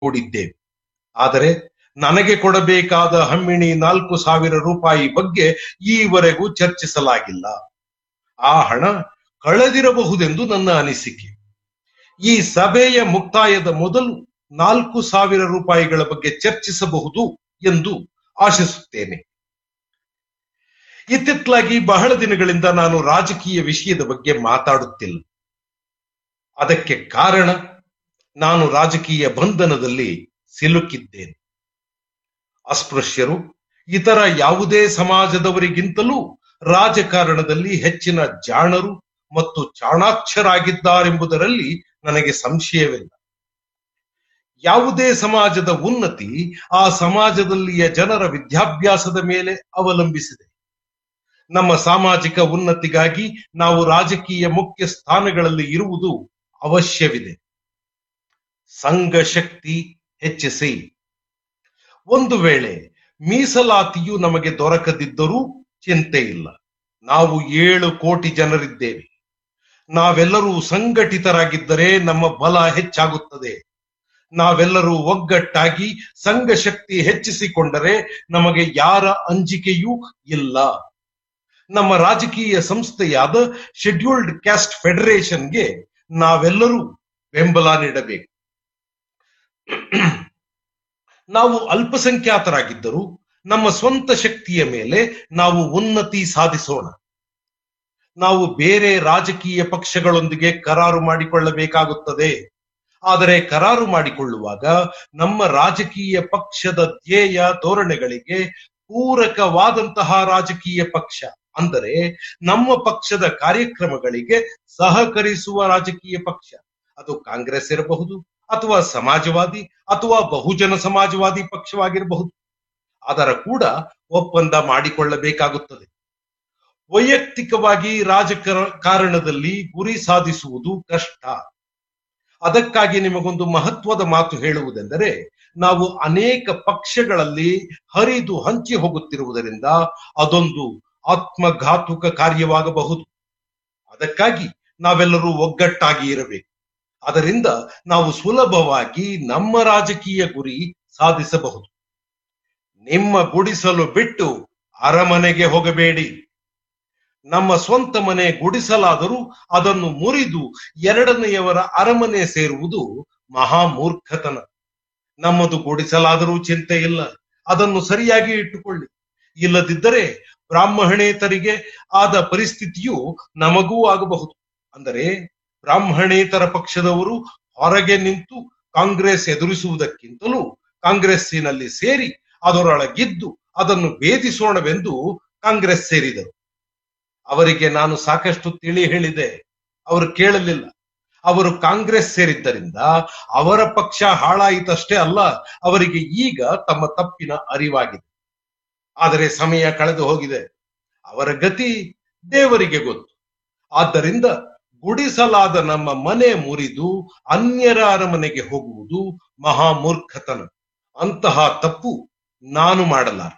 ಹೂಡಿದ್ದೇವೆ ಆದರೆ ನನಗೆ ಕೊಡಬೇಕಾದ ಹಮ್ಮಿಣಿ ನಾಲ್ಕು ಸಾವಿರ ರೂಪಾಯಿ ಬಗ್ಗೆ ಈವರೆಗೂ ಚರ್ಚಿಸಲಾಗಿಲ್ಲ ಆ ಹಣ ಕಳೆದಿರಬಹುದೆಂದು ನನ್ನ ಅನಿಸಿಕೆ ಈ ಸಭೆಯ ಮುಕ್ತಾಯದ ಮೊದಲು ನಾಲ್ಕು ಸಾವಿರ ರೂಪಾಯಿಗಳ ಬಗ್ಗೆ ಚರ್ಚಿಸಬಹುದು ಎಂದು ಆಶಿಸುತ್ತೇನೆ ಇತ್ತಿತ್ತಲಾಗಿ ಬಹಳ ದಿನಗಳಿಂದ ನಾನು ರಾಜಕೀಯ ವಿಷಯದ ಬಗ್ಗೆ ಮಾತಾಡುತ್ತಿಲ್ಲ ಅದಕ್ಕೆ ಕಾರಣ ನಾನು ರಾಜಕೀಯ ಬಂಧನದಲ್ಲಿ ಸಿಲುಕಿದ್ದೇನೆ ಅಸ್ಪೃಶ್ಯರು ಇತರ ಯಾವುದೇ ಸಮಾಜದವರಿಗಿಂತಲೂ ರಾಜಕಾರಣದಲ್ಲಿ ಹೆಚ್ಚಿನ ಜಾಣರು ಮತ್ತು ಚಾಣಾಕ್ಷರಾಗಿದ್ದಾರೆಂಬುದರಲ್ಲಿ ನನಗೆ ಸಂಶಯವಿಲ್ಲ ಯಾವುದೇ ಸಮಾಜದ ಉನ್ನತಿ ಆ ಸಮಾಜದಲ್ಲಿಯ ಜನರ ವಿದ್ಯಾಭ್ಯಾಸದ ಮೇಲೆ ಅವಲಂಬಿಸಿದೆ ನಮ್ಮ ಸಾಮಾಜಿಕ ಉನ್ನತಿಗಾಗಿ ನಾವು ರಾಜಕೀಯ ಮುಖ್ಯ ಸ್ಥಾನಗಳಲ್ಲಿ ಇರುವುದು ಅವಶ್ಯವಿದೆ ಸಂಘ ಶಕ್ತಿ ಹೆಚ್ಚಿಸಿ ಒಂದು ವೇಳೆ ಮೀಸಲಾತಿಯು ನಮಗೆ ದೊರಕದಿದ್ದರೂ ಚಿಂತೆ ಇಲ್ಲ ನಾವು ಏಳು ಕೋಟಿ ಜನರಿದ್ದೇವೆ ನಾವೆಲ್ಲರೂ ಸಂಘಟಿತರಾಗಿದ್ದರೆ ನಮ್ಮ ಬಲ ಹೆಚ್ಚಾಗುತ್ತದೆ ನಾವೆಲ್ಲರೂ ಒಗ್ಗಟ್ಟಾಗಿ ಸಂಘ ಶಕ್ತಿ ಹೆಚ್ಚಿಸಿಕೊಂಡರೆ ನಮಗೆ ಯಾರ ಅಂಜಿಕೆಯೂ ಇಲ್ಲ ನಮ್ಮ ರಾಜಕೀಯ ಸಂಸ್ಥೆಯಾದ ಶೆಡ್ಯೂಲ್ಡ್ ಕ್ಯಾಸ್ಟ್ ಫೆಡರೇಷನ್ಗೆ ನಾವೆಲ್ಲರೂ ಬೆಂಬಲ ನೀಡಬೇಕು ನಾವು ಅಲ್ಪಸಂಖ್ಯಾತರಾಗಿದ್ದರೂ ನಮ್ಮ ಸ್ವಂತ ಶಕ್ತಿಯ ಮೇಲೆ ನಾವು ಉನ್ನತಿ ಸಾಧಿಸೋಣ ನಾವು ಬೇರೆ ರಾಜಕೀಯ ಪಕ್ಷಗಳೊಂದಿಗೆ ಕರಾರು ಮಾಡಿಕೊಳ್ಳಬೇಕಾಗುತ್ತದೆ ಆದರೆ ಕರಾರು ಮಾಡಿಕೊಳ್ಳುವಾಗ ನಮ್ಮ ರಾಜಕೀಯ ಪಕ್ಷದ ಧ್ಯೇಯ ಧೋರಣೆಗಳಿಗೆ ಪೂರಕವಾದಂತಹ ರಾಜಕೀಯ ಪಕ್ಷ ಅಂದರೆ ನಮ್ಮ ಪಕ್ಷದ ಕಾರ್ಯಕ್ರಮಗಳಿಗೆ ಸಹಕರಿಸುವ ರಾಜಕೀಯ ಪಕ್ಷ ಅದು ಕಾಂಗ್ರೆಸ್ ಇರಬಹುದು ಅಥವಾ ಸಮಾಜವಾದಿ ಅಥವಾ ಬಹುಜನ ಸಮಾಜವಾದಿ ಪಕ್ಷವಾಗಿರಬಹುದು ಅದರ ಕೂಡ ಒಪ್ಪಂದ ಮಾಡಿಕೊಳ್ಳಬೇಕಾಗುತ್ತದೆ ವೈಯಕ್ತಿಕವಾಗಿ ರಾಜಕಾರಣದಲ್ಲಿ ಗುರಿ ಸಾಧಿಸುವುದು ಕಷ್ಟ ಅದಕ್ಕಾಗಿ ನಿಮಗೊಂದು ಮಹತ್ವದ ಮಾತು ಹೇಳುವುದೆಂದರೆ ನಾವು ಅನೇಕ ಪಕ್ಷಗಳಲ್ಲಿ ಹರಿದು ಹಂಚಿ ಹೋಗುತ್ತಿರುವುದರಿಂದ ಅದೊಂದು ಆತ್ಮಘಾತುಕ ಕಾರ್ಯವಾಗಬಹುದು ಅದಕ್ಕಾಗಿ ನಾವೆಲ್ಲರೂ ಒಗ್ಗಟ್ಟಾಗಿ ಇರಬೇಕು ಅದರಿಂದ ನಾವು ಸುಲಭವಾಗಿ ನಮ್ಮ ರಾಜಕೀಯ ಗುರಿ ಸಾಧಿಸಬಹುದು ನಿಮ್ಮ ಗುಡಿಸಲು ಬಿಟ್ಟು ಅರಮನೆಗೆ ಹೋಗಬೇಡಿ ನಮ್ಮ ಸ್ವಂತ ಮನೆ ಗುಡಿಸಲಾದರೂ ಅದನ್ನು ಮುರಿದು ಎರಡನೆಯವರ ಅರಮನೆ ಸೇರುವುದು ಮಹಾಮೂರ್ಖತನ ನಮ್ಮದು ಗುಡಿಸಲಾದರೂ ಚಿಂತೆ ಇಲ್ಲ ಅದನ್ನು ಸರಿಯಾಗಿ ಇಟ್ಟುಕೊಳ್ಳಿ ಇಲ್ಲದಿದ್ದರೆ ಬ್ರಾಹ್ಮಣೇತರಿಗೆ ಆದ ಪರಿಸ್ಥಿತಿಯು ನಮಗೂ ಆಗಬಹುದು ಅಂದರೆ ಬ್ರಾಹ್ಮಣೇತರ ಪಕ್ಷದವರು ಹೊರಗೆ ನಿಂತು ಕಾಂಗ್ರೆಸ್ ಎದುರಿಸುವುದಕ್ಕಿಂತಲೂ ಕಾಂಗ್ರೆಸ್ಸಿನಲ್ಲಿ ಸೇರಿ ಅದರೊಳಗಿದ್ದು ಅದನ್ನು ಭೇದಿಸೋಣವೆಂದು ಕಾಂಗ್ರೆಸ್ ಸೇರಿದರು ಅವರಿಗೆ ನಾನು ಸಾಕಷ್ಟು ತಿಳಿ ಹೇಳಿದೆ ಅವರು ಕೇಳಲಿಲ್ಲ ಅವರು ಕಾಂಗ್ರೆಸ್ ಸೇರಿದ್ದರಿಂದ ಅವರ ಪಕ್ಷ ಹಾಳಾಯಿತಷ್ಟೇ ಅಲ್ಲ ಅವರಿಗೆ ಈಗ ತಮ್ಮ ತಪ್ಪಿನ ಅರಿವಾಗಿದೆ ಆದರೆ ಸಮಯ ಕಳೆದು ಹೋಗಿದೆ ಅವರ ಗತಿ ದೇವರಿಗೆ ಗೊತ್ತು ಆದ್ದರಿಂದ ಗುಡಿಸಲಾದ ನಮ್ಮ ಮನೆ ಮುರಿದು ಅನ್ಯರ ಅರಮನೆಗೆ ಹೋಗುವುದು ಮಹಾಮೂರ್ಖತನ ಅಂತಹ ತಪ್ಪು ನಾನು ಮಾಡಲಾರ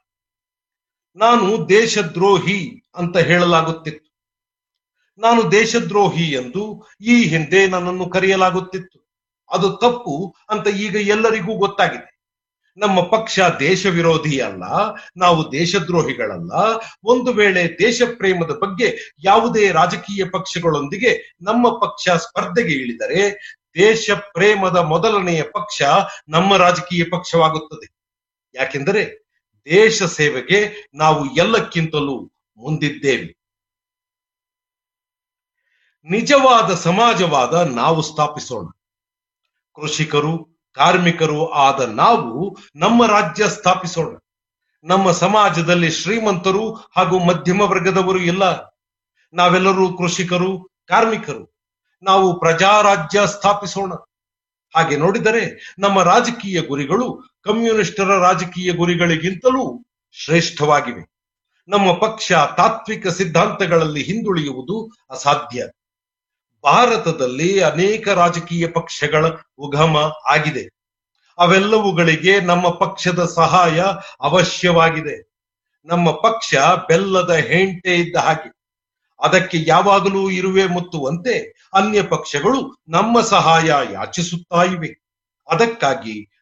ನಾನು ದೇಶದ್ರೋಹಿ ಅಂತ ಹೇಳಲಾಗುತ್ತಿತ್ತು ನಾನು ದೇಶದ್ರೋಹಿ ಎಂದು ಈ ಹಿಂದೆ ನನ್ನನ್ನು ಕರೆಯಲಾಗುತ್ತಿತ್ತು ಅದು ತಪ್ಪು ಅಂತ ಈಗ ಎಲ್ಲರಿಗೂ ಗೊತ್ತಾಗಿದೆ ನಮ್ಮ ಪಕ್ಷ ದೇಶ ವಿರೋಧಿ ಅಲ್ಲ ನಾವು ದೇಶದ್ರೋಹಿಗಳಲ್ಲ ಒಂದು ವೇಳೆ ದೇಶ ಪ್ರೇಮದ ಬಗ್ಗೆ ಯಾವುದೇ ರಾಜಕೀಯ ಪಕ್ಷಗಳೊಂದಿಗೆ ನಮ್ಮ ಪಕ್ಷ ಸ್ಪರ್ಧೆಗೆ ಇಳಿದರೆ ದೇಶ ಪ್ರೇಮದ ಮೊದಲನೆಯ ಪಕ್ಷ ನಮ್ಮ ರಾಜಕೀಯ ಪಕ್ಷವಾಗುತ್ತದೆ ಯಾಕೆಂದರೆ ದೇಶ ಸೇವೆಗೆ ನಾವು ಎಲ್ಲಕ್ಕಿಂತಲೂ ಮುಂದಿದ್ದೇವೆ ನಿಜವಾದ ಸಮಾಜವಾದ ನಾವು ಸ್ಥಾಪಿಸೋಣ ಕೃಷಿಕರು ಕಾರ್ಮಿಕರು ಆದ ನಾವು ನಮ್ಮ ರಾಜ್ಯ ಸ್ಥಾಪಿಸೋಣ ನಮ್ಮ ಸಮಾಜದಲ್ಲಿ ಶ್ರೀಮಂತರು ಹಾಗೂ ಮಧ್ಯಮ ವರ್ಗದವರು ಇಲ್ಲ ನಾವೆಲ್ಲರೂ ಕೃಷಿಕರು ಕಾರ್ಮಿಕರು ನಾವು ಪ್ರಜಾರಾಜ್ಯ ಸ್ಥಾಪಿಸೋಣ ಹಾಗೆ ನೋಡಿದರೆ ನಮ್ಮ ರಾಜಕೀಯ ಗುರಿಗಳು ಕಮ್ಯುನಿಸ್ಟರ ರಾಜಕೀಯ ಗುರಿಗಳಿಗಿಂತಲೂ ಶ್ರೇಷ್ಠವಾಗಿವೆ ನಮ್ಮ ಪಕ್ಷ ತಾತ್ವಿಕ ಸಿದ್ಧಾಂತಗಳಲ್ಲಿ ಹಿಂದುಳಿಯುವುದು ಅಸಾಧ್ಯ ಭಾರತದಲ್ಲಿ ಅನೇಕ ರಾಜಕೀಯ ಪಕ್ಷಗಳ ಉಗಮ ಆಗಿದೆ ಅವೆಲ್ಲವುಗಳಿಗೆ ನಮ್ಮ ಪಕ್ಷದ ಸಹಾಯ ಅವಶ್ಯವಾಗಿದೆ ನಮ್ಮ ಪಕ್ಷ ಬೆಲ್ಲದ ಹೆಂಟೆ ಇದ್ದ ಹಾಗೆ ಅದಕ್ಕೆ ಯಾವಾಗಲೂ ಇರುವೆ ಮುತ್ತುವಂತೆ ಅನ್ಯ ಪಕ್ಷಗಳು ನಮ್ಮ ಸಹಾಯ ಯಾಚಿಸುತ್ತಾ ಇವೆ ಅದಕ್ಕಾಗಿ